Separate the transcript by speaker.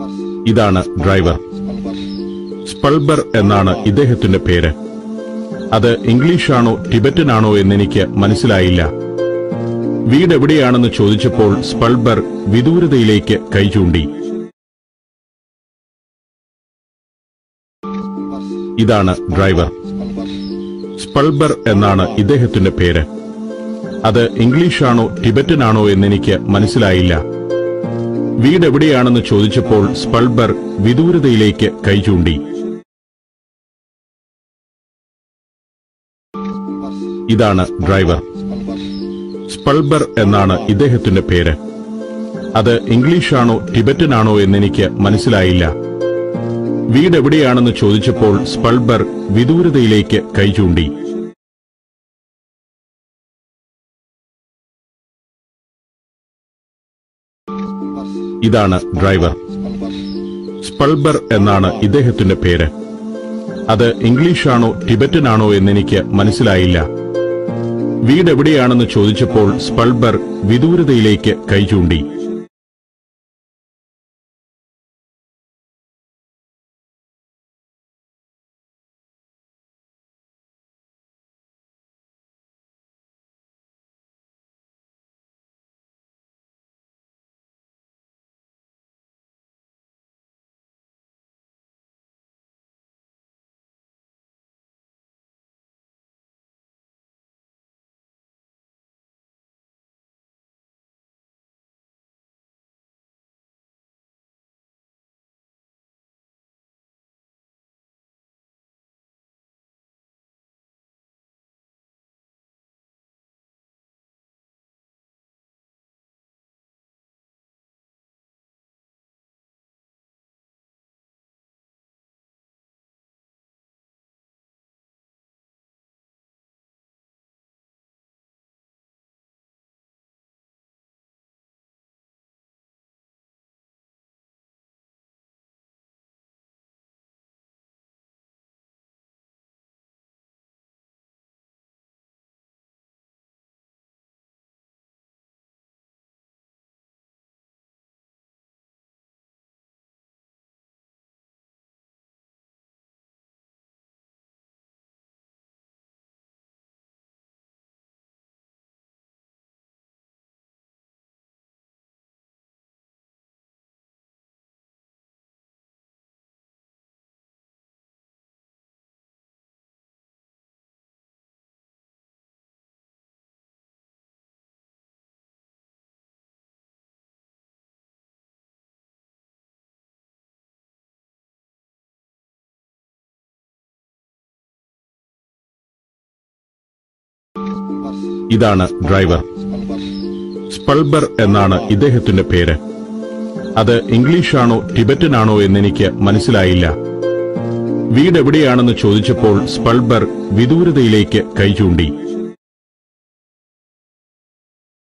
Speaker 1: ഇതാണ് ഡ്രൈവർ സ്പൾബർ എന്നാണ് ഇദ്ദേഹത്തിന്റെ പേര് അത് ഇംഗ്ലീഷാണോ ടിബറ്റനാണോ എന്നെനിക്ക് മനസ്സിലായില്ല വീട് എവിടെയാണെന്ന് ചോദിച്ചപ്പോൾ സ്പൾബർ വിദൂരതയിലേക്ക് കൈ ചൂണ്ടി ഇതാണ് ഡ്രൈവർ സ്പൾബർ എന്നാണ് ഇദ്ദേഹത്തിന്റെ പേര് അത് ഇംഗ്ലീഷാണോ ടിബറ്റനാണോ എന്നെനിക്ക് മനസ്സിലായില്ല വീട് എവിടെയാണെന്ന് ചോദിച്ചപ്പോൾ സ്പൾബർ വിദൂരതയിലേക്ക് കൈ ചൂണ്ടി ഇതാണ് ഡ്രൈവർ സ്പൾബർ എന്നാണ് ഇദ്ദേഹത്തിന്റെ പേര് അത് ഇംഗ്ലീഷാണോ ടിബറ്റനാണോ എന്നെനിക്ക് മനസ്സിലായില്ല വീട് എവിടെയാണെന്ന് ചോദിച്ചപ്പോൾ സ്പൾബർ വിദൂരതയിലേക്ക് കൈ ചൂണ്ടി ഇതാണ് ഡ്രൈവർ സ്പൾബർ എന്നാണ് ഇദ്ദേഹത്തിന്റെ പേര് അത് ഇംഗ്ലീഷാണോ ടിബറ്റനാണോ എന്നെനിക്ക് മനസ്സിലായില്ല വീട് എവിടെയാണെന്ന് ചോദിച്ചപ്പോൾ സ്പൾബർ വിദൂരതയിലേക്ക് കൈ ചൂണ്ടി ഇതാണ് ഡ്രൈവർ സ്പൾബർ എന്നാണ് ഇദ്ദേഹത്തിന്റെ പേര് അത് ഇംഗ്ലീഷാണോ ടിബറ്റനാണോ എന്നെനിക്ക് മനസ്സിലായില്ല വീട് എവിടെയാണെന്ന് ചോദിച്ചപ്പോൾ സ്പൾബർ വിദൂരതയിലേക്ക് കൈ ചൂണ്ടി